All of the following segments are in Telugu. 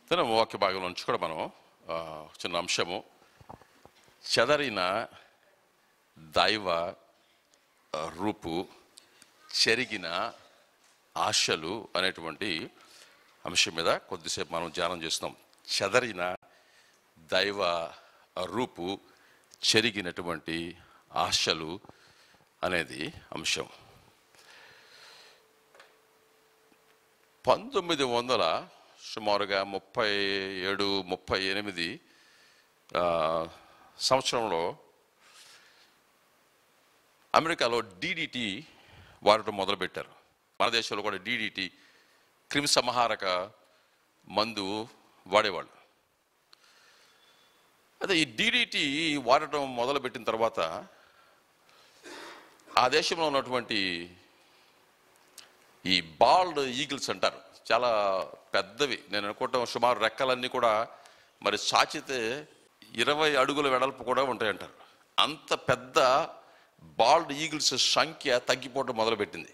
తన వాక్య భాగంలో నుంచి కూడా మనం ఆ, చిన్న అంశము చెదరిన దైవ ఆ, రూపు చెరిగిన ఆశలు అనేటువంటి అంశం మీద కొద్దిసేపు మనం ధ్యానం చేస్తున్నాం చెదరిన దైవ రూపు చెరిగినటువంటి ఆశలు అనేది అంశం పంతొమ్మిది వందల సుమారుగా ముప్పై ఏడు ముప్పై ఎనిమిది ఆ, సంవత్సరంలో అమెరికాలో డీడీటీ వాడటం మొదలుపెట్టారు మన దేశంలో కూడా డీడీటీ క్రిమి సంహారక మందు వాడేవాళ్ళు అదే ఈ డీడీటీ వాడటం మొదలుపెట్టిన తర్వాత ఆ దేశంలో ఉన్నటువంటి ఈ బాల్డ్ ఈగిల్స్ అంటారు చాలా పెద్దవి నేను అనుకుంటాం సుమారు రెక్కలన్నీ కూడా మరి చాచితే ఇరవై అడుగుల వెడల్పు కూడా ఉంటాయంటారు అంత పెద్ద బాల్డ్ ఈగిల్స్ సంఖ్య తగ్గిపోవడం మొదలుపెట్టింది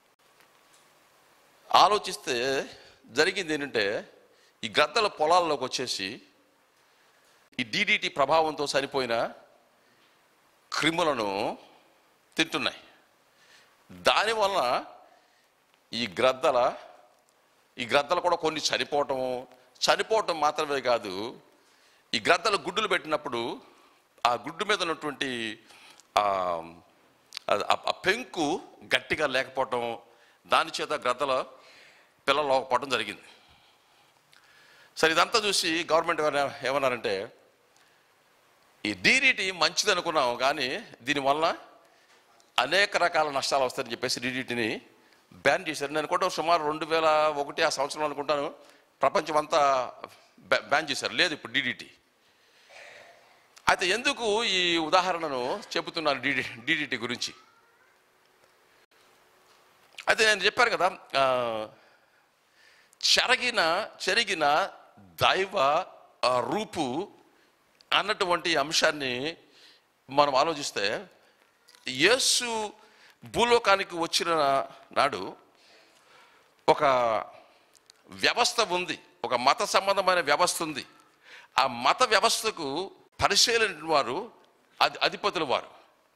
ఆలోచిస్తే జరిగింది ఏంటంటే ఈ గద్దల పొలాల్లోకి వచ్చేసి ఈ డీడీటీ ప్రభావంతో చనిపోయిన క్రిములను తింటున్నాయి దానివల్ల ఈ గ్రద్దల ఈ గ్రద్దలు కూడా కొన్ని చనిపోవటం చనిపోవటం మాత్రమే కాదు ఈ గ్రద్దలు గుడ్డులు పెట్టినప్పుడు ఆ గుడ్డు మీద ఉన్నటువంటి ఆ ఆ- ఆ పెంకు గట్టిగా లేకపోవటం దాని చేత గ్రద్దల పిల్లలు లోకపోవడం జరిగింది సరే ఇదంతా చూసి గవర్నమెంట్ ఏమన్నా- ఏమన్నారంటే ఈ డీడీటీ మంచిది అనుకున్నాం కానీ దీనివల్ల అనేక రకాల నష్టాలు వస్తాయని చెప్పేసి డీడీటీని బ్యాన్ చేశారు నేను కూడా సుమారు రెండు వేల ఒకటి ఆ సంవత్సరం అనుకుంటాను ప్రపంచం అంతా బ్యా- బ్యాన్ చేశారు లేదు ఇప్పుడు డీడీటీ అయితే ఎందుకు ఈ ఉదాహరణను చెబుతున్నాను డీడీ డీడీటీ గురించి అయితే నేను చెప్పాను కదా ఆ, చెరగిన చెరిగిన దైవ ఆ, రూపు అన్నటువంటి అంశాన్ని మనం ఆలోచిస్తే యేసు భూలోకానికి వచ్చిన నాడు ఒక వ్యవస్థ ఉంది ఒక మత సంబంధమైన వ్యవస్థ ఉంది ఆ మత వ్యవస్థకు పరిశీలన వారు అది అధిపతులు వారు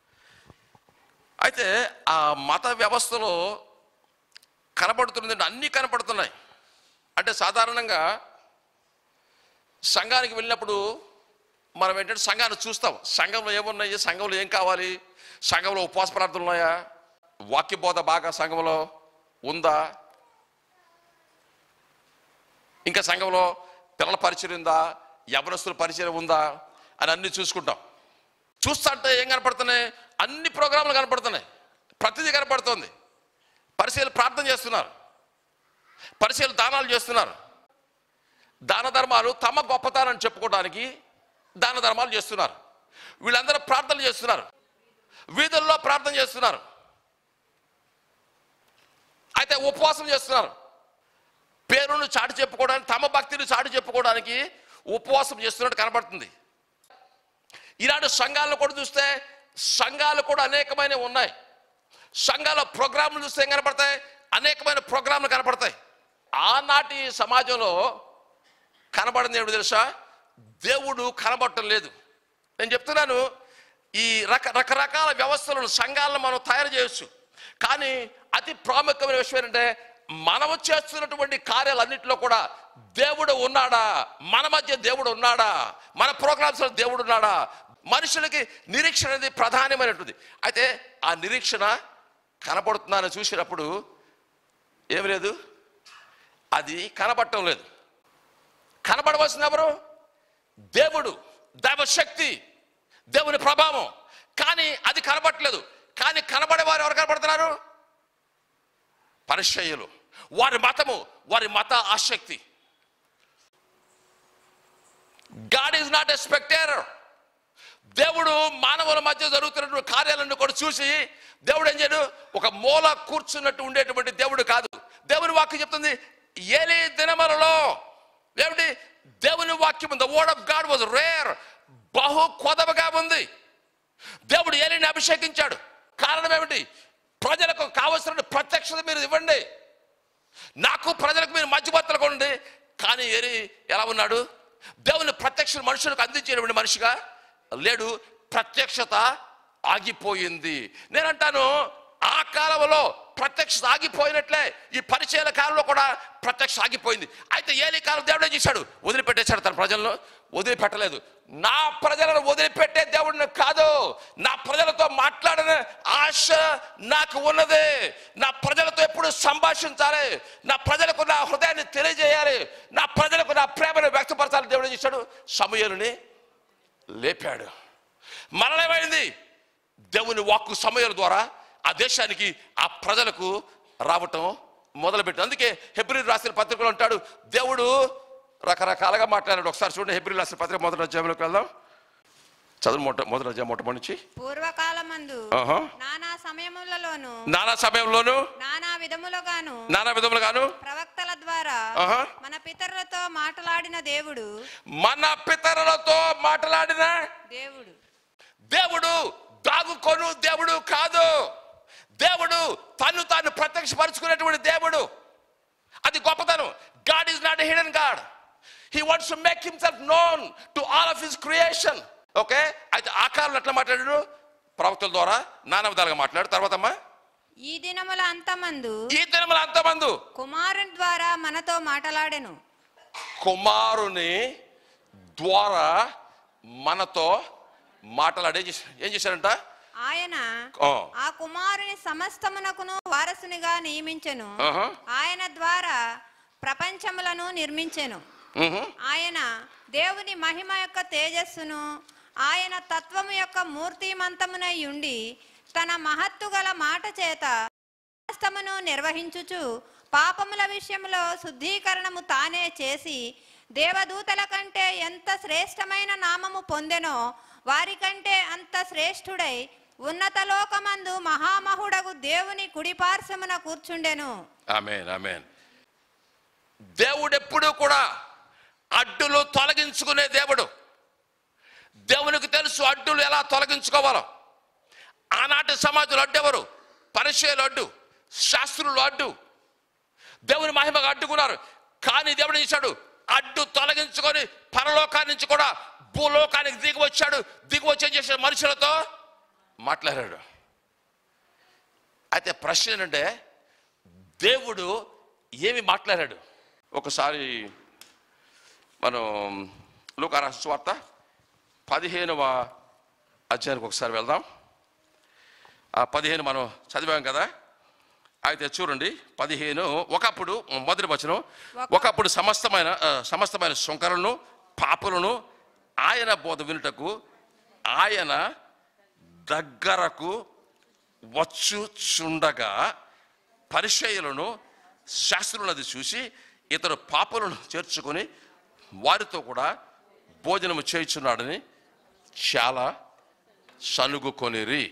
అయితే ఆ మత వ్యవస్థలో కనబడుతున్నది అన్నీ కనపడుతున్నాయి అంటే సాధారణంగా సంఘానికి వెళ్ళినప్పుడు మనం ఏంటంటే సంఘాన్ని చూస్తాం సంఘంలో ఏమున్నాయి సంఘంలో ఏం కావాలి సంఘంలో ఉపవాస ప్రార్థనలు ఉన్నాయా వాక్యబోధ బాగా సంఘంలో ఉందా ఇంకా సంఘంలో పిల్లల పరిచయం ఉందా యవనస్తుల పరిచయం ఉందా అని అన్ని చూసుకుంటాం చూస్తుంటే ఏం కనపడుతున్నాయి అన్ని ప్రోగ్రాంలు కనపడుతున్నాయి ప్రతిదీ కనపడుతుంది పరిశీలన ప్రార్థన చేస్తున్నారు పరిశీలన దానాలు చేస్తున్నారు దాన ధర్మాలు తమ గొప్పతనాన్ని చెప్పుకోవడానికి దాన ధర్మాలు చేస్తున్నారు వీళ్ళందరూ ప్రార్థన చేస్తున్నారు వీధుల్లో ప్రార్థన చేస్తున్నారు అయితే ఉపవాసం చేస్తున్నారు పేరును చాటి చెప్పుకోవడానికి తమ భక్తిని చాటి చెప్పుకోవడానికి ఉపవాసం చేస్తున్నట్టు కనబడుతుంది ఈనాడు సంఘాలను కూడా చూస్తే సంఘాలు కూడా అనేకమైన ఉన్నాయి సంఘాల ప్రోగ్రాంలు చూస్తే ఏం కనపడతాయి అనేకమైన ప్రోగ్రాంలు కనపడతాయి ఆనాటి సమాజంలో కనబడింది ఏమిటి తెలుసా దేవుడు కనబడటం లేదు నేను చెప్తున్నాను ఈ రక రకరకాల వ్యవస్థలను సంఘాలను మనం తయారు చేయొచ్చు కానీ అతి ప్రాముఖ్యమైన విషయం ఏంటంటే మనము చేస్తున్నటువంటి కార్యాలన్నింటిలో కూడా దేవుడు ఉన్నాడా మన మధ్య దేవుడు ఉన్నాడా మన ప్రోగ్రామ్స్లో దేవుడు ఉన్నాడా మనుషులకి నిరీక్షణ అనేది ప్రధానమైనటువంటి అయితే ఆ నిరీక్షణ కనపడుతుందని చూసినప్పుడు ఏమి లేదు అది కనబడటం లేదు కనబడవలసిన ఎవరు దేవుడు దైవశక్తి దేవుని ప్రభావం కానీ అది కనబడట్లేదు కానీ కనబడేవారు ఎవరు కనబడుతున్నారు పరిచయులు వారి మతము వారి మత ఆసక్తి God is not a spectator దేవుడు మానవుల మధ్య జరుగుతున్నటువంటి కార్యాలను కూడా చూసి దేవుడు ఏం చేయడు ఒక మూల కూర్చున్నట్టు ఉండేటువంటి దేవుడు కాదు దేవుని వాక్యం చెప్తుంది ఏలి దినములలో ఏమిటి దేవుని వాక్యం the word of God was rare బహు కొదవగా ఉంది దేవుడు ఏలిని అభిషేకించాడు కారణం ఏమిటి ప్రజలకు కావలసిన ప్రత్యక్షత మీరు ఇవ్వండి నాకు ప్రజలకు మీరు మధ్యవర్తులకు ఉండి కానీ ఏరి ఎలా ఉన్నాడు దేవుని ప్రత్యక్ష మనుషులకు అందించేటువంటి మనిషిగా లేడు ప్రత్యక్షత ఆగిపోయింది నేనంటాను ఆ కాలంలో ప్రత్యక్షత ఆగిపోయినట్లే ఈ పరిచయాల కాలంలో కూడా ప్రత్యక్ష ఆగిపోయింది అయితే ఏలి కాలం దేవుడు ఏం చేశాడు వదిలిపెట్టేశాడు తన ప్రజలను వదిలిపెట్టలేదు నా ప్రజలను వదిలిపెట్టే దేవుడిని కాదు నా ప్రజలతో మాట్లాడిన ఆశ నాకు ఉన్నది నా ప్రజలతో ఎప్పుడు సంభాషించాలి నా ప్రజలకు నా హృదయాన్ని తెలియజేయాలి నా ప్రజలకు నా ప్రేమను వ్యక్తపరచాలి దేవుడు ఏం చేశాడు సమయలుని లేపాడు మరణమైంది దేవుని వాక్కు సమయాల ద్వారా ఆ దేశానికి ఆ ప్రజలకు రావటం మొదలుపెట్టు అందుకే హెబ్రి రాసిన పత్రికలు అంటాడు దేవుడు రకరకాలుగా మాట్లాడాడు ఒకసారి చూడండి హెబ్రి రాసిన పత్రిక మొదటి అధ్యాయంలోకి వెళ్దాం చదువు మొట్ట మొదటి అధ్యాయం మొట్టమొదటి నుంచి పూర్వకాలమందు ఆహా. నానా సమయములలోను నానా సమయంలోను నానా విధములుగాను నానా విధములుగాను ప్రవక్తల ద్వారా ఆహా. మన పితరులతో మాట్లాడిన దేవుడు మన పితరులతో మాట్లాడిన దేవుడు దేవుడు దాగుకొను దేవుడు కాదు దేవుడు తను తాను ప్రత్యక్షపరుచుకునేటువంటి దేవుడు అది గొప్పతనం God is not hidden God he wants to make himself known to all of his creation okay అయితే ఆ కాలంలో ఎట్లా మాట్లాడాడు ప్రవక్తల ద్వారా నానా విధాలుగా మాట్లాడు తర్వాత అమ్మా ఈ దినముల అంతమందు ఈ దినముల అంతమందు కుమారుని ద్వారా మనతో మాట్లాడెను కుమారుని ద్వారా మనతో మాట్లాడే ఏం చేశారంట ఆయన ఆ. ఆ కుమారుని సమస్తమునకును వారసునిగా నియమించెను ఆహా. ఆయన ద్వారా ప్రపంచములను నిర్మించెను మ్హూ. ఆయన దేవుని మహిమ యొక్క తేజస్సును ఆయన తత్వము యొక్క మూర్తిమంతమునై ఉండి తన మహత్తు గల మాట చేత సమస్తమును నిర్వహించుచు పాపముల విషయంలో శుద్ధీకరణము తానే చేసి దేవదూతల కంటే ఎంత శ్రేష్టమైన నామము పొందెనో వారికంటే అంత శ్రేష్ఠుడై ఉన్నత లోకమందు మహామహుడగు దేవుని కుడిపార్శ్వమున కూర్చుండెను ఆమెన్ ఆమెన్ దేవుడు ఎప్పుడూ కూడా అడ్డులు తొలగించుకునే దేవుడు దేవునికి తెలుసు అడ్డులు ఎలా తొలగించుకోవాలో ఆనాటి సమాజంలో అడ్డెవరు పరిచయాలు అడ్డు శాస్త్రులు అడ్డు దేవుని మహిమగా అడ్డుకున్నారు కానీ దేవుడు ఏం చేశాడు అడ్డు తొలగించుకొని పరలోకాన్ని నుంచి కూడా భూలోకానికి దిగి వచ్చాడు దిగి వచ్చి ఏం చేశాడు మనుషులతో మాట్లాడాడు అయితే ప్రశ్న ఏంటంటే దేవుడు ఏమి మాట్లాడాడు ఒకసారి మనం లూకారాష్ట్ర స్వార్త పదిహేనవ అధ్యాయానికి ఒకసారి వెళ్దాం ఆ పదిహేను మనం చదివాం కదా అయితే చూడండి పదిహేను ఒకప్పుడు మొదటి వచనం ఒకప్పుడు సమస్తమైన ఆ, సమస్తమైన శంకరులను పాపులను ఆయన బోధ వినుటకు ఆయన దగ్గరకు వచ్చుచుండగా పరిచయులను శాస్త్రులది చూసి ఇతడు పాపులను చేర్చుకొని వారితో కూడా భోజనము చేయుచున్నాడని చాలా సనుగుకొనిరి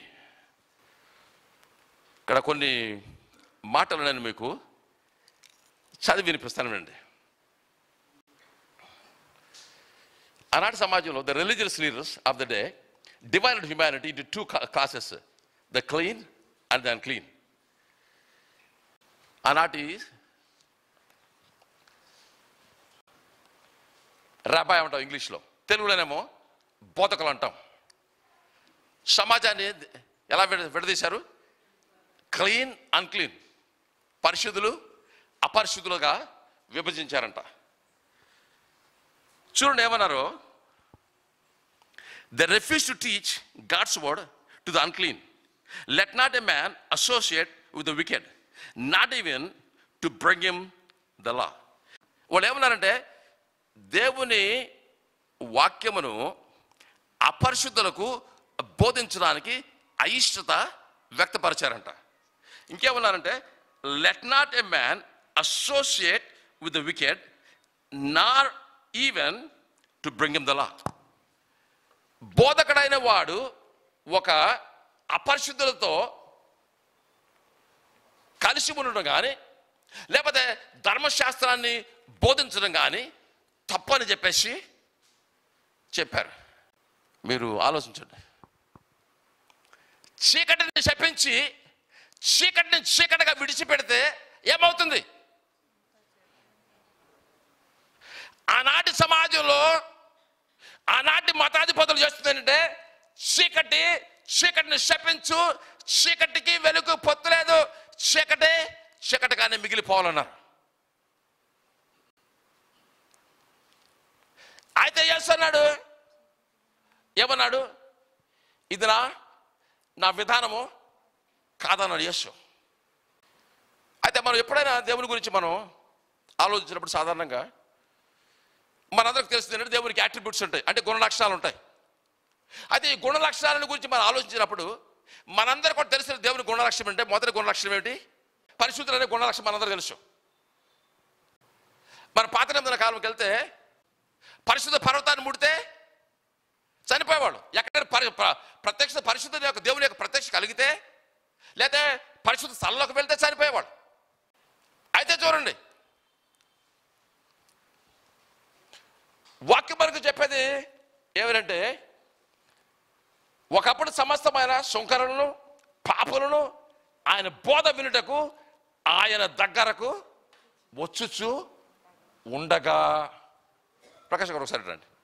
ఇక్కడ కొన్ని మాటలు నేను మీకు చదివి వినిపిస్తానండి ఆనాటి సమాజంలో the religious leaders of the day divided humanity into two classes the clean and the unclean ఆనాటి రాబాయ్ అంటాం ఇంగ్లీష్లో తెలుగులోనేమో బోధకులు అంటాం సమాజాన్ని ఎలా విడ విడదీశారు క్లీన్ అన్క్లీన్ పరిశుద్ధులు అపరిశుద్ధులుగా విభజించారంట చూడండి ఏమన్నారు the refuse to teach God's word to the unclean let not a man associate with the wicked not even to bring him the law వాళ్ళు ఏమన్నారంటే దేవుని వాక్యమును అపరిశుద్ధులకు బోధించడానికి అయిష్టత వ్యక్తపరిచారంట ఇంకేమన్నారంటే let not a man associate with the wicked nor even to bring him the law బోధకుడైన వాడు ఒక అపరిశుద్ధులతో కలిసి ఉండడం కానీ లేకపోతే ధర్మశాస్త్రాన్ని బోధించడం కానీ తప్పని చెప్పేసి చెప్పారు మీరు ఆలోచించండి చీకటిని శపించి చీకటిని చీకటిగా విడిచిపెడితే ఏమవుతుంది ఆనాటి సమాజంలో ఆనాటి మతాధిపతులు చేస్తుంది ఏంటంటే చీకటి చీకటిని శపించు చీకటికి వెలుగు పొత్తులేదు చీకటి చీకటిగానే మిగిలిపోవాలన్నారు అయితే చేస్తున్నాడు ఏమన్నాడు ఇది నా నా విధానము కాదన్నాడు యేసు అయితే మనం ఎప్పుడైనా దేవుని గురించి మనం ఆలోచించినప్పుడు సాధారణంగా మనందరికి తెలుస్తుంది ఏంటంటే దేవునికి యాట్రిబ్యూట్స్ ఉంటాయి అంటే గుణ లక్షణాలు ఉంటాయి అయితే ఈ గుణ లక్షణాలను గురించి మనం ఆలోచించినప్పుడు మనందరికీ కూడా తెలిసిన దేవుని గుణ లక్షణం అంటే మొదటి గుణ లక్షణం ఏమిటి పరిశుద్ధులు అనే గుణ లక్షణం మనందరూ తెలుసు మన పాత నిబంధన కాలంకి వెళ్తే పరిశుద్ధ పర్వతాన్ని ముడితే చనిపోయేవాళ్ళు ఎక్కడ పరి ప్ర- ప్రత్యక్ష పరిశుద్ధ యొక్క దేవుని యొక్క ప్రత్యక్ష కలిగితే లేదా పరిశుద్ధ స్థలంలోకి వెళ్తే చనిపోయేవాళ్ళు అయితే చూడండి వాక్యం మనకు చెప్పేది ఏమిటంటే ఒకప్పుడు సమస్తమైన శంకరులను పాపులను ఆయన బోధ వినుటకు ఆయన దగ్గరకు వచ్చుచు ఉండగా ప్రకాష్ గారు ఒకసారి రండి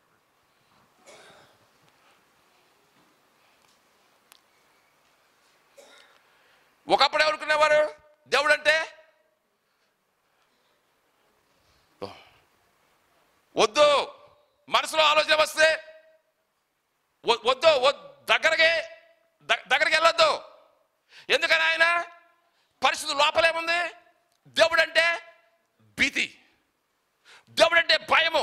ఒకప్పుడు ఎవరుకునేవారు దేవుడు అంటే వద్దు మనసులో ఆలోచన వస్తే వ- వద్దు వద్- దగ్గరకి ద- దగ్గరికి వెళ్ళొద్దు ఎందుకని ఆయన పరిస్థితి లోపలేముంది దేవుడు అంటే భీతి దేవుడు అంటే భయము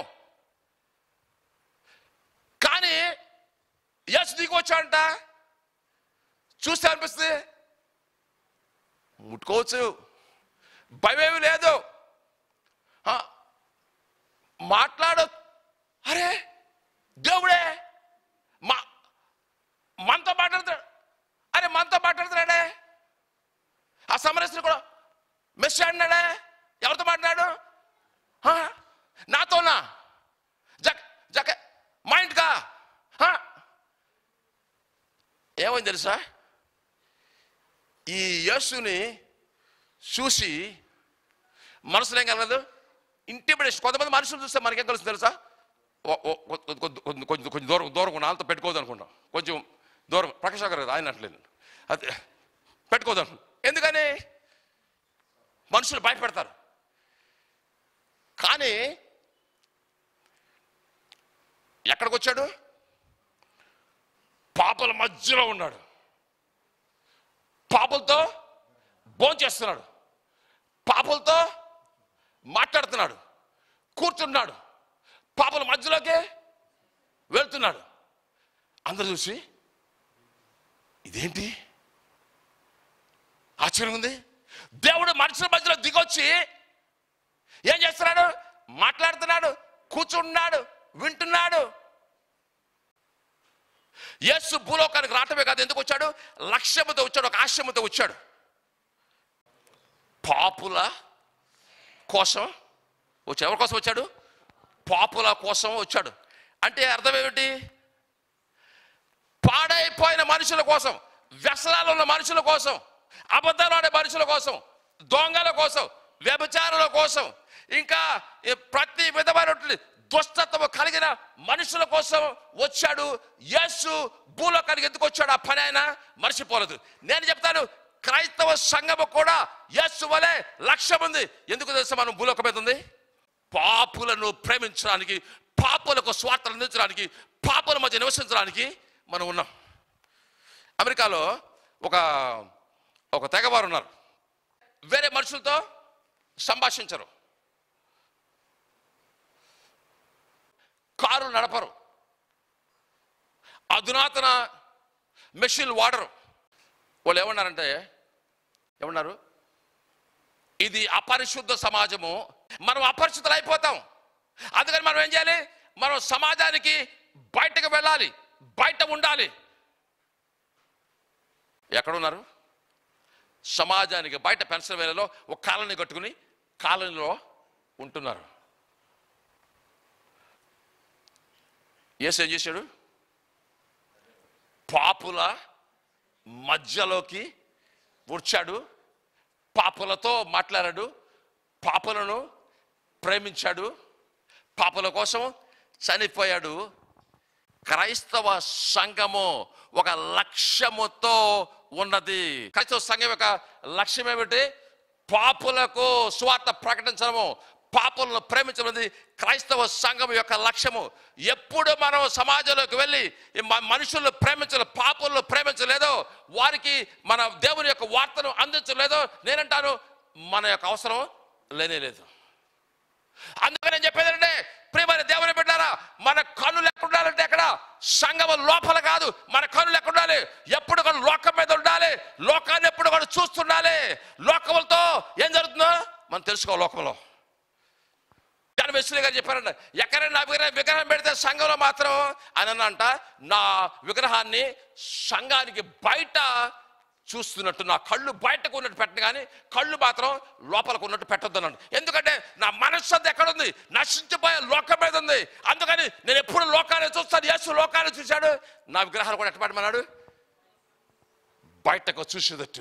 కానీ యశ్ దిగి వచ్చాడంట చూస్తే అనిపిస్తుంది ముట్టుకోవచ్చు భయమేమి లేదు ఆ, మాట్లాడు అరే దేవుడే మా మనతో మాట్లాడుతాడు అరే మనతో మాట్లాడుతున్నాడే ఆ సమరస్సుని కూడా మెస్ అన్నాడే ఎవరితో మాట్లాడు ఆ, నాతోనా జక్ జక మా ఇంటికా ఆ? ఏమైంది తెలుసా ఈ యేసుని చూసి మనసులో ఏం కలగదు ఇంటిమిడేషన్ కొంతమంది మనుషులు చూస్తే మనకేం కలుస్తుంది తెలుసా ఓ- ఓ- కొ- కొ- కొ- కొంచెం కొంచెం కొంచెం దూరం దూరం నాళ్ళతో పెట్టుకోవద్దు అనుకుంటాం కొంచెం దూరం ప్రకాష్ గారు కదా, ఆయన అంటలేదు అది పెట్టుకోదు ఎందుకని మనుషులు భయపెడతారు కానీ ఎక్కడికి వచ్చాడు పాపల మధ్యలో ఉన్నాడు పాపలతో భోంచేస్తున్నాడు పాపలతో మాట్లాడుతున్నాడు కూర్చున్నాడు పాపల మధ్యలోకి వెళ్తున్నాడు అందరు చూసి ఇదేంటి ఆశ్చర్యం ఉంది దేవుడు మనుషుల మధ్యలో దిగొచ్చి ఏం చేస్తున్నాడు మాట్లాడుతున్నాడు కూర్చున్నాడు వింటున్నాడు యేసు భూలోకానికి రావటమే కాదు ఎందుకు వచ్చాడు లక్ష్యముతో వచ్చాడు ఒక ఆశయముతో వచ్చాడు పాపుల కోసం వచ్చాడు ఎవరి కోసం వచ్చాడు పాపుల కోసం వచ్చాడు అంటే అర్థం ఏమిటి పాడైపోయిన మనుషుల కోసం వ్యసనాలు ఉన్న మనుషుల కోసం అబద్ధాలు ఆడే మనుషుల కోసం దొంగల కోసం వ్యభిచారుల కోసం ఇంకా ఈ ప్రతి విధమైనటువంటి దుష్టత్వము కలిగిన మనుషుల కోసం వచ్చాడు యేసు భూలోకానికి ఎందుకు వచ్చాడు ఆ పని ఆయన మర్చిపోలేదు నేను చెప్తాను క్రైస్తవ సంఘము కూడా యేసు వలె లక్ష్యం ఉంది ఎందుకు తెలుసా మనం భూలోకం మీద ఉంది పాపులను ప్రేమించడానికి పాపులకు స్వార్థలు అందించడానికి పాపుల మధ్య నివసించడానికి మనం ఉన్నాం అమెరికాలో ఒక ఒక తెగవారు ఉన్నారు వేరే మనుషులతో సంభాషించరు కారు నడపరు అధునాతన మెషిన్ వాడరు వాళ్ళు ఏమన్నారంటే ఏమన్నారు ఇది అపరిశుద్ధ సమాజము మనం అపరిశుద్ధులు అయిపోతాం అందుకని మనం ఏం చేయాలి మనం సమాజానికి బయటకు వెళ్ళాలి బయట ఉండాలి ఎక్కడున్నారు సమాజానికి బయట పెన్సిల్వేనియాలో ఒక కాలనీ కట్టుకుని కాలనీలో ఉంటున్నారు యేసు ఏం చేశాడు పాపుల మధ్యలోకి వచ్చాడు పాపులతో మాట్లాడాడు పాపులను ప్రేమించాడు పాపుల కోసం చనిపోయాడు క్రైస్తవ సంఘము ఒక లక్ష్యముతో ఉన్నది క్రైస్తవ సంఘం యొక్క లక్ష్యం ఏమిటి పాపులకు స్వార్థ ప్రకటించడము పాపులను ప్రేమించడం క్రైస్తవ సంఘం యొక్క లక్ష్యము ఎప్పుడు మనం సమాజంలోకి వెళ్ళి ఈ మ- మనుషులను ప్రేమించలేదు పాపులను ప్రేమించలేదో వారికి మన దేవుని యొక్క వార్తను అందించలేదో నేనంటాను మన యొక్క అవసరం లేనే లేదు అందుకని నేను చెప్పేది ఏంటంటే ప్రియమైన దేవుని బిడ్డారా మన కన్నులు ఎక్కడ ఉండాలంటే ఎక్కడ సంగమ లోపల కాదు మన కన్నులు ఎక్కడ ఉండాలి ఎప్పుడు కూడా లోకం మీద ఉండాలి లోకాన్ని ఎప్పుడు కూడా చూస్తుండాలి లోకములతో ఏం జరుగుతుందో మనం తెలుసుకోవాలి లోకంలో జాన్ వెస్లీ గారు చెప్పారంట ఎక్కడైనా నా విగ్రహం విగ్రహం పెడితే సంఘంలో మాత్రం అని అంట నా విగ్రహాన్ని సంఘానికి బయట చూస్తున్నట్టు నా కళ్ళు బయటకు ఉన్నట్టు పెట్టను కానీ కళ్ళు మాత్రం లోపలకు ఉన్నట్టు పెట్టొద్దు అన్నాడు ఎందుకంటే నా మనస్సు అంతా ఎక్కడ ఉంది నశించిపోయే లోకం మీద ఉంది అందుకని నేను ఎప్పుడు లోకాన్ని చూస్తాను యేసు లోకాన్ని చూశాడు నా విగ్రహాలు కూడా ఎట్ట పెట్టమన్నాడు బయటకు చూసేదట్టు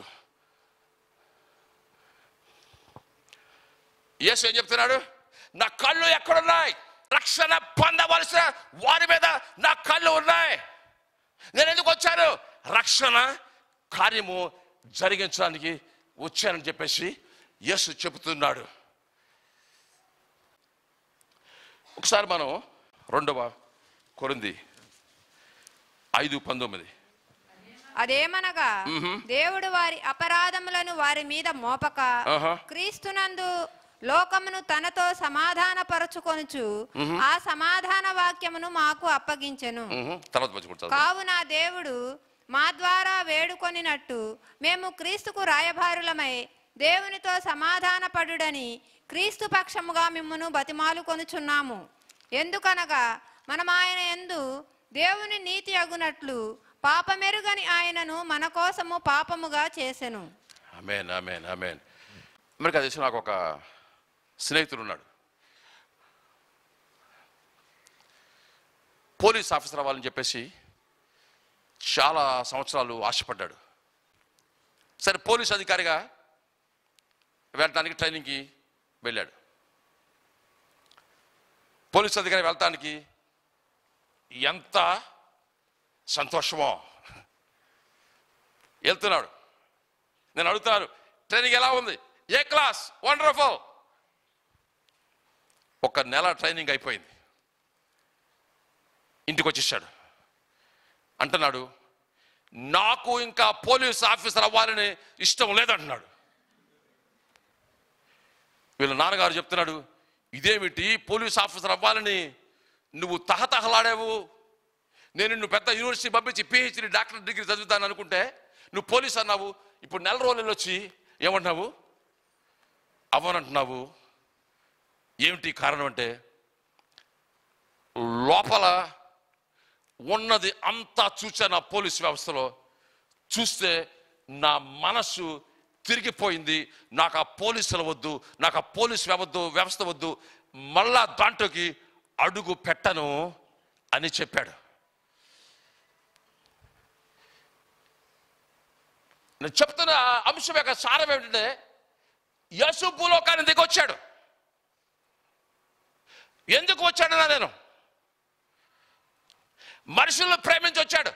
యేసు ఏం చెప్తున్నాడు నా కళ్ళు ఎక్కడున్నాయి రక్షణ పొందవలసిన వారి మీద నా కళ్ళు ఉన్నాయి నేను ఎందుకు వచ్చాను రక్షణ కార్యము జరిగించడానికి వచ్చానని చెప్పేసి యేసు చెబుతున్నాడు ఒకసారి మనం రెండవ కొరింది ఐదు పంతొమ్మిది అదేమనగా దేవుడు వారి అపరాధములను వారి మీద మోపక ఆహా. క్రీస్తునందు లోకమును తనతో సమాధానపరచుకొనుచు ఆ సమాధాన వాక్యమును మాకు అప్పగించెను మ్మ్. తర్వాత మంచి కూడా చదువు. కావున దేవుడు మా ద్వారా వేడుకొనినట్టు మేము క్రీస్తుకు రాయభారులమై దేవునితో సమాధానపడుడని క్రీస్తు పక్షముగా మిమ్మును బతిమాలు కొనుచున్నాము ఎందుకనగా మనం ఆయన ఎందు దేవుని నీతి అగునట్లు పాపమెరుగని ఆయనను మన కోసము పాపముగా చేసెను ఆమెన్ ఆమెన్ ఆమెన్ అమెరికా దేశం నాకు ఒక స్నేహితుడు ఉన్నాడు పోలీస్ ఆఫీసర్ అవ్వాలని చెప్పేసి చాలా సంవత్సరాలు ఆశపడ్డాడు సరే పోలీస్ అధికారిగా వెళ్ళడానికి ట్రైనింగ్కి వెళ్ళాడు పోలీస్ అధికారి వెళ్తానికి ఎంత సంతోషమో వెళ్తున్నాడు నేను అడుగుతాను ట్రైనింగ్ ఎలా ఉంది ఏ క్లాస్ వండర్ఫుల్ ఒక నెల ట్రైనింగ్ అయిపోయింది ఇంటికి వచ్చేసాడు అంటున్నాడు నాకు ఇంకా పోలీస్ ఆఫీసర్ అవ్వాలని ఇష్టం లేదంటున్నాడు వీళ్ళ నాన్నగారు చెప్తున్నాడు ఇదేమిటి పోలీస్ ఆఫీసర్ అవ్వాలని నువ్వు తహతహలాడావు నేను నువ్వు పెద్ద యూనివర్సిటీ పంపించి పిహెచ్డి డాక్టర్ డిగ్రీ చదువుతాను అనుకుంటే నువ్వు పోలీస్ అన్నావు ఇప్పుడు నెల రోజులు వచ్చి ఏమంటున్నావు అవ్వనంటున్నావు ఏమిటి కారణం అంటే లోపల ఉన్నది అంతా చూసా నా పోలీస్ వ్యవస్థలో చూస్తే నా మనస్సు తిరిగిపోయింది నాకు ఆ పోలీసులు వద్దు నాకు ఆ పోలీస్ వ్యవద్దు వ్యవస్థ వద్దు మళ్ళా దాంట్లోకి అడుగు పెట్టను అని చెప్పాడు నేను చెప్తున్న అంశం యొక్క సారం ఏమిటంటే యేసు భూలోకాన్ని దిగొచ్చాడు ఎందుకు వచ్చాడన్నా నేను మనుషులను ప్రేమించి వచ్చాడు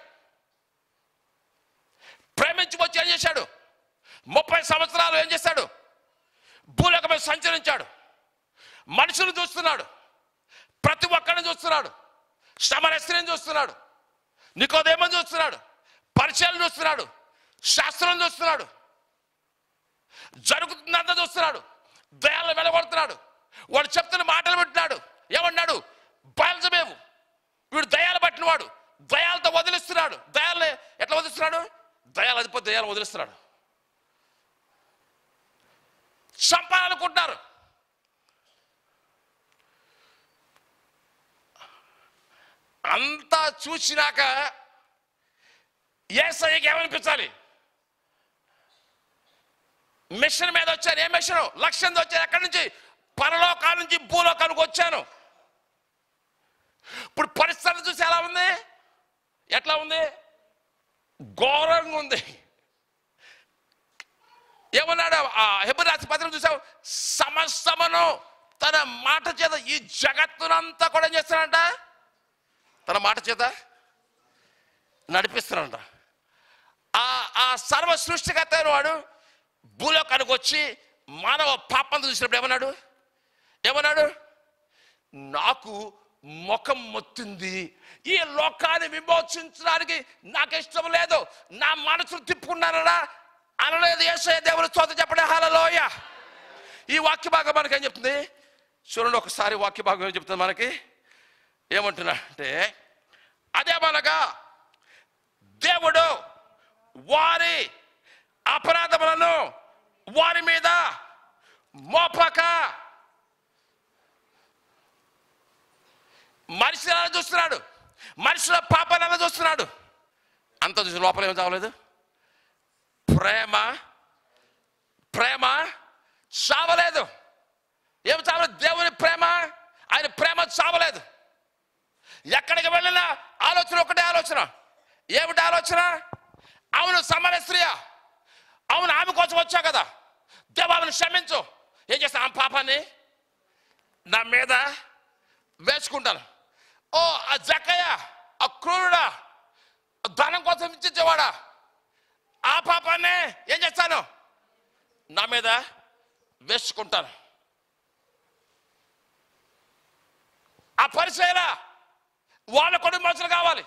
ప్రేమించి వచ్చి ఏం చేశాడు ముప్పై సంవత్సరాలు ఏం చేశాడు భూలోకమే సంచరించాడు మనుషులు చూస్తున్నాడు ప్రతి ఒక్కరిని చూస్తున్నాడు సమరస్త్రిని చూస్తున్నాడు నికోదేమని చూస్తున్నాడు పరిచయాలు చూస్తున్నాడు శాస్త్రం చూస్తున్నాడు జరుగుతుందంతా చూస్తున్నాడు దయాలను వెలగొడుతున్నాడు వాడు చెప్తున్న మాటలు వింటున్నాడు ఏమన్నాడు బయలుజమేము వీడు దయాలు పట్టినవాడు దయాలతో వదిలిస్తున్నాడు దయాల్ని ఎట్లా వదిలిస్తున్నాడు దయాలు అదిపో దయాలు వదిలిస్తున్నాడు చంపాలనుకుంటున్నారు అంతా చూసినాక ఏసఐకి ఏమనిపించాలి మిషన్ మీద వచ్చాను ఏ మిషన్ లక్ష్యంతో వచ్చాను ఎక్కడి నుంచి పరలోకాల నుంచి భూలోకానికి వచ్చాను ఇప్పుడు పరిస్థితి చూసి ఎలా ఉంది ఎట్లా ఉంది ఘోరంగా ఉంది ఏమన్నాడు ఆ హెబ్రి రాసి పత్రిక చూసావు సమస్తమును తన మాట చేత ఈ జగత్తునంతా కూడా ఏం చేస్తాడంట తన మాట చేత నడిపిస్తున్నాడంట ఆ ఆ సర్వ సృష్టికర్త అయిన వాడు భూలోకానికి వచ్చి మానవ పాపం చూసినప్పుడు ఏమన్నాడు ఏమన్నాడు నాకు ముఖం మొత్తింది ఈ లోకాన్ని విమోచించడానికి నాకు ఇష్టం లేదు నా మనసును తిప్పుకున్నానడా అనలేదు యేసయ్య దేవుడు చోత చెప్పండి హలలోయ ఈ వాక్య భాగం మనకి ఏం చెప్తుంది చూడండి ఒకసారి వాక్య భాగం ఏం చెప్తుంది మనకి ఏమంటున్నా అంటే అదే మనగా దేవుడు వారి అపరాధములను వారి మీద మోపక మనిషిని ఎలా చూస్తున్నాడు మనుషుల పాపాన్ని ఎలా చూస్తున్నాడు అంత చూసి లోపల ఏం చావలేదు ప్రేమ ప్రేమ చావలేదు ఏం చావలేదు దేవుని ప్రేమ ఆయన ప్రేమ చావలేదు ఎక్కడికి వెళ్ళినా ఆలోచన ఒకటే ఆలోచన ఏమిటి ఆలోచన అవును సమాన స్త్రీయా అవును ఆమె కోసం వచ్చా కదా దేవాలను క్షమించు ఏం చేస్తా ఆమె పాపాన్ని నా మీద వేసుకుంటాను ఓ ఆ జక్కయ్య ఆ క్రూరుడా ధనం కోసం ఇచ్చేవాడా ఆ పాపాన్ని ఏం చేస్తాను నా మీద వేసుకుంటాను ఆ పరిచయలా వాళ్ళ కొన్ని మనుషులు కావాలి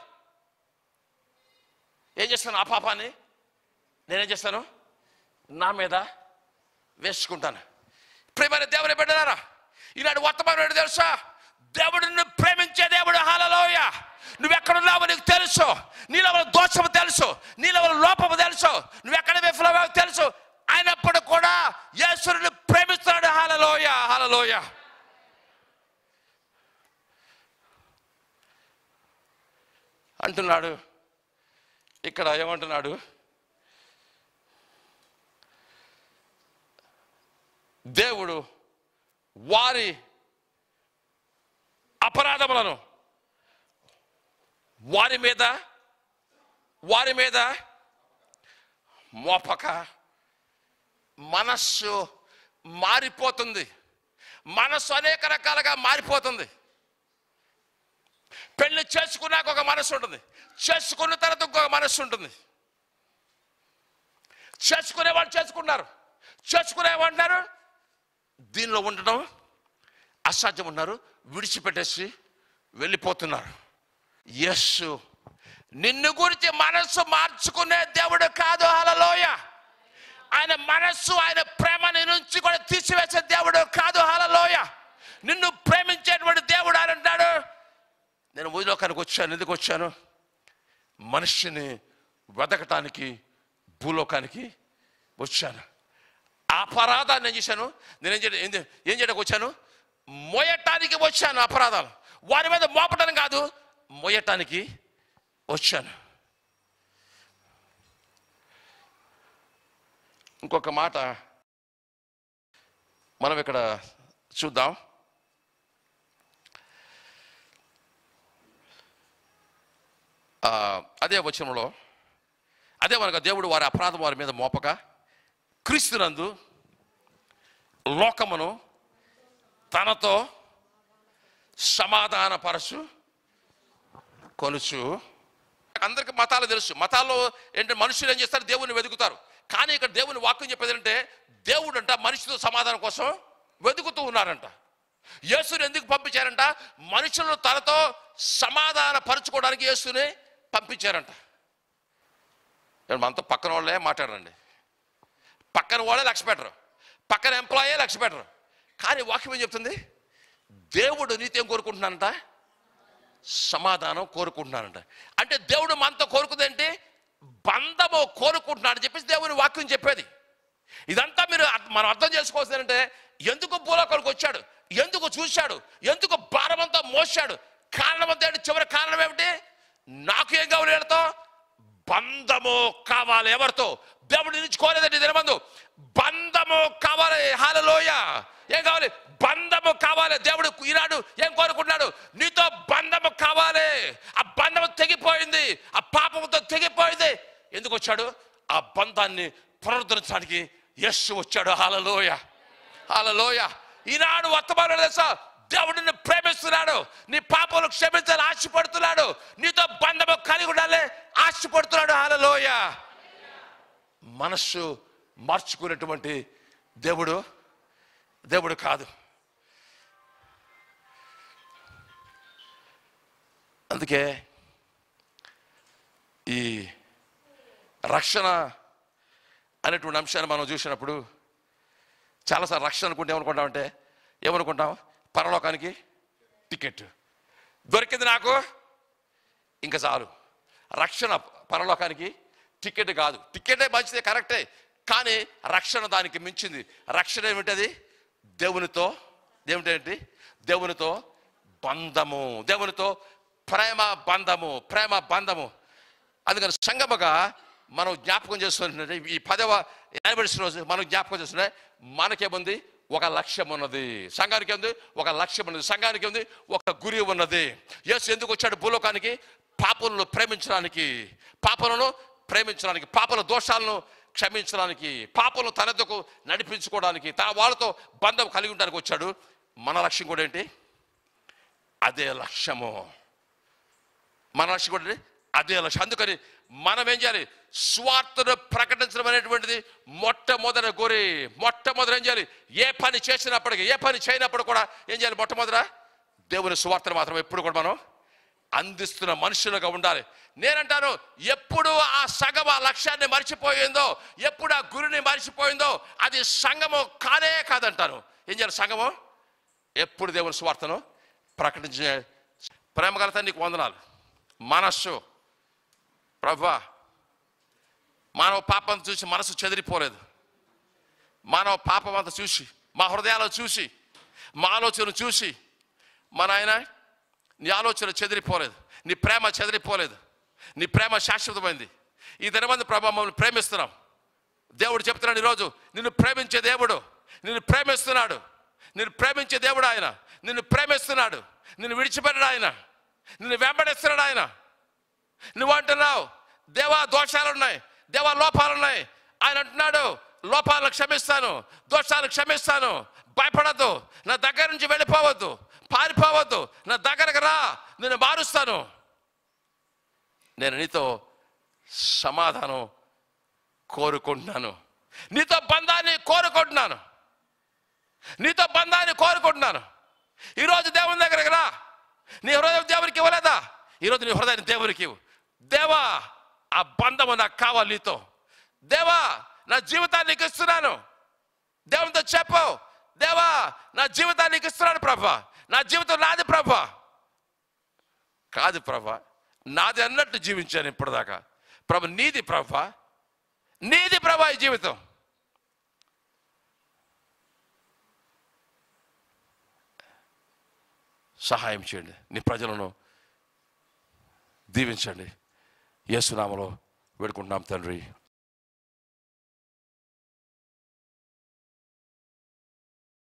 ఏం చేస్తాను ఆ పాపాన్ని నేనేం చేస్తాను నా మీద వేసుకుంటాను ప్రేమైన దేవుని బిడ్డలారా ఈనాడు వర్తమానం ఏంటి తెలుసా దేవుడు నిన్ను ప్రేమించే దేవుడు హాలలోయ నువ్వు ఎక్కడున్నావో నీకు తెలుసు నీలో ఉన్న దోషము తెలుసు నీలో ఉన్న లోపము తెలుసు నువ్వు ఎక్కడ విఫలమో తెలుసు అయినప్పుడు కూడా యేసుని ప్రేమిస్తున్నాడు హాలలోయ హాలలోయ అంటున్నాడు ఇక్కడ ఏమంటున్నాడు దేవుడు వారి అపరాధములను వారి మీద వారి మీద మోపక మనస్సు మారిపోతుంది మనస్సు అనేక రకాలుగా మారిపోతుంది పెళ్లి చేసుకున్నాక ఒక మనస్సు ఉంటుంది చేసుకున్న తర్వాత ఇంకొక మనస్సు ఉంటుంది చేసుకునే వాళ్ళు చేసుకున్నారు చేసుకునే అంటారు దీనిలో ఉండడం అసాధ్యం ఉన్నారు విడిచిపెట్టేసి వెళ్ళిపోతున్నారు యస్సు నిన్ను గురించి మనస్సు మార్చుకునే దేవుడు కాదు హలలోయ ఆయన మనస్సు ఆయన ప్రేమ నీ నుంచి కూడా తీసివేసే దేవుడు కాదు హలలోయ నిన్ను ప్రేమించేటువంటి దేవుడు అని అంటాడు నేను భూలోకానికి వచ్చాను ఎందుకు వచ్చాను మనిషిని వెతకటానికి భూలోకానికి వచ్చాను అపరాధాన్ని ఏం చేశాను నేను ఏం చేయడం ఏం చే- ఏం చేయడానికి వచ్చాను మోయటానికి వచ్చాను అపరాధాలు వారి మీద మోపటానికి కాదు మోయటానికి వచ్చాను ఇంకొక మాట మనం ఇక్కడ చూద్దాం ఆ, అదే వచనంలో అదే మనకు దేవుడు వారి అపరాధం వారి మీద మోపక క్రీస్తునందు లోకమును తనతో సమాధానపరచు కొలుచు అందరికి మతాలు తెలుసు మతాల్లో ఏంటంటే మనుషులు ఏం చేస్తారు దేవుని వెతుకుతారు కానీ ఇక్కడ దేవుని వాక్యం చెప్పేది అంటే దేవుడు అంట మనిషితో సమాధానం కోసం వెతుకుతూ ఉన్నారంట యేసుని ఎందుకు పంపించారంట మనుషులను తనతో సమాధాన పరుచుకోవడానికి యేసుని పంపించారంట ఇప్పుడు మనతో పక్కన వాళ్ళే మాట్లాడండి పక్కన వాళ్ళే లక్ష్య పెట్టరు పక్కన ఎంప్లాయే లక్ష్య పెట్టరు కానీ వాక్యం ఏం చెప్తుంది దేవుడు నీతో ఏం కోరుకుంటున్నానంట సమాధానం కోరుకుంటున్నానంట అంటే దేవుడు మనతో కోరుకుందేంటి బంధము కోరుకుంటున్నాడు అని చెప్పేసి దేవుని వాక్యం చెప్పేది ఇదంతా మీరు అర్థ- మనం అర్థం చేసుకోవాల్సింది ఏంటంటే ఎందుకు భూలోకానికి వచ్చాడు ఎందుకు చూశాడు ఎందుకు భారమంతా మోసాడు కారణం అంతా ఏంటి చివరి కారణం ఏమిటి నాకు ఏం కావాలి వీళ్ళతో బంధము కావాలి ఎవరితో దేవుడి నుంచి కోరేదండి దినమందు బంధము కావాలి హాలలోయ ఏం కావాలి బంధము కావాలి దేవుడు ఈనాడు ఏం కోరుకుంటున్నాడు నీతో బంధము కావాలి ఆ బంధము తెగిపోయింది ఆ పాపముతో తెగిపోయింది ఎందుకు వచ్చాడు ఆ బంధాన్ని పునరుద్ధరించడానికి యస్సు వచ్చాడు హాలలోయ హాలలోయ ఈనాడు వర్తమానం తెలుసా దేవుడు నిన్ను ప్రేమిస్తున్నాడు నీ పాపలు క్షమించాలని ఆశపడుతున్నాడు నీతో బంధము కలిగి ఉండాలి ఆశపడుతున్నాడు హాలలోయ మనస్సు మార్చుకునేటువంటి దేవుడు దేవుడు కాదు అందుకే ఈ రక్షణ అనేటువంటి అంశాన్ని మనం చూసినప్పుడు చాలాసార్లు రక్షణ అనుకుంటే ఏమనుకుంటామంటే ఏమనుకుంటాం పరలోకానికి టికెట్ దొరికింది నాకు ఇంకా చాలు రక్షణ పరలోకానికి టికెట్ కాదు టికెటే మంచిదే కరెక్టే కానీ రక్షణ దానికి మించింది రక్షణ ఏమిటది దేవునితో ఏమిటంటే దేవునితో బంధము దేవునితో ప్రేమ బంధము ప్రేమ బంధము అందుకని సంగమగా మనం జ్ఞాపకం చేస్తున్నట్టు ఈ పదవ యానివర్సరీ రోజు మనం జ్ఞాపకం చేస్తున్నా మనకేముంది ఒక లక్ష్యం ఉన్నది సంఘానికి ఉంది ఒక లక్ష్యం ఉన్నది సంఘానికి ఉంది ఒక గురి ఉన్నది యేసు ఎందుకు వచ్చాడు భూలోకానికి పాపలను ప్రేమించడానికి పాపలను ప్రేమించడానికి పాపల దోషాలను క్షమించడానికి పాపలను తనెద్దకు నడిపించుకోవడానికి తన వాళ్ళతో బంధం కలిగి ఉండడానికి వచ్చాడు మన లక్ష్యం కూడా ఏంటి అదే లక్ష్యము మన లక్ష్యం కూడా ఏంటి? అదే లక్ష్యం అందుకని మనం ఏం చేయాలి స్వార్థను ప్రకటించడం అనేటువంటిది మొట్టమొదటి గురి మొట్టమొదటి ఏం చేయాలి ఏ పని చేసినప్పటికీ ఏ పని చేయనప్పుడు కూడా ఏం చేయాలి మొట్టమొదట దేవుని స్వార్థను మాత్రం ఎప్పుడు కూడా మనం అందిస్తున్న మనుషులుగా ఉండాలి నేనంటాను ఎప్పుడు ఆ సగం ఆ లక్ష్యాన్ని మర్చిపోయిందో ఎప్పుడు ఆ గురిని మర్చిపోయిందో అది సంగము కాదే కాదంటాను ఏం చేయాలి సంగము ఎప్పుడు దేవుని స్వార్థను ప్రకటించే ప్రేమగలత నీకు వందనాలు మనస్సు ప్రభా మానవ పాపం చూసి మనసు చెదిరిపోలేదు మానవ పాపం అంతా చూసి మా హృదయాలు చూసి మా ఆలోచన చూసి మా నాయన నీ ఆలోచన చెదిరిపోలేదు నీ ప్రేమ చెదిరిపోలేదు నీ ప్రేమ శాశ్వతమైంది ఈ దినమంది ప్రభా మమ్మల్ని ప్రేమిస్తున్నాం దేవుడు చెప్తున్నాడు ఈరోజు నిన్ను ప్రేమించే దేవుడు నిన్ను ప్రేమిస్తున్నాడు నిన్ను ప్రేమించే దేవుడు ఆయన నిన్ను ప్రేమిస్తున్నాడు నిన్ను విడిచిపెట్టడు ఆయన నిన్ను వెంబడిస్తున్నాడు ఆయన నువ్వు అంటున్నావు దేవా దోషాలు ఉన్నాయి దేవా లోపాలు ఉన్నాయి ఆయన అంటున్నాడు లోపాలను క్షమిస్తాను దోషాలు క్షమిస్తాను భయపడద్దు నా దగ్గర నుంచి వెళ్ళిపోవద్దు పారిపోవద్దు నా దగ్గరకు రా నేను మారుస్తాను నేను నీతో సమాధానం కోరుకుంటున్నాను నీతో బంధాన్ని కోరుకుంటున్నాను నీతో బంధాన్ని కోరుకుంటున్నాను ఈరోజు దేవుని దగ్గరికి రా నీ హృదయం దేవునికి ఇవ్వలేదా ఈరోజు నీ హృదయాన్ని దేవునికి ఇవ్వు దేవా ఆ బంధము నాకు కావాలి నీతో దేవా నా జీవితాన్ని నీకు ఇస్తున్నాను దేవునితో చెప్పు దేవా నా జీవితాన్ని నీకు ఇస్తున్నాను ప్రభా నా జీవితం నాది ప్రభా కాదు ప్రభా నాది అన్నట్టు జీవించాను ఇప్పటిదాకా ప్రభ నీది ప్రభా నీది ప్రభా ఈ జీవితం సహాయం చేయండి నీ ప్రజలను దీవించండి యేసునామలో వేడుకుంటున్నాం తండ్రి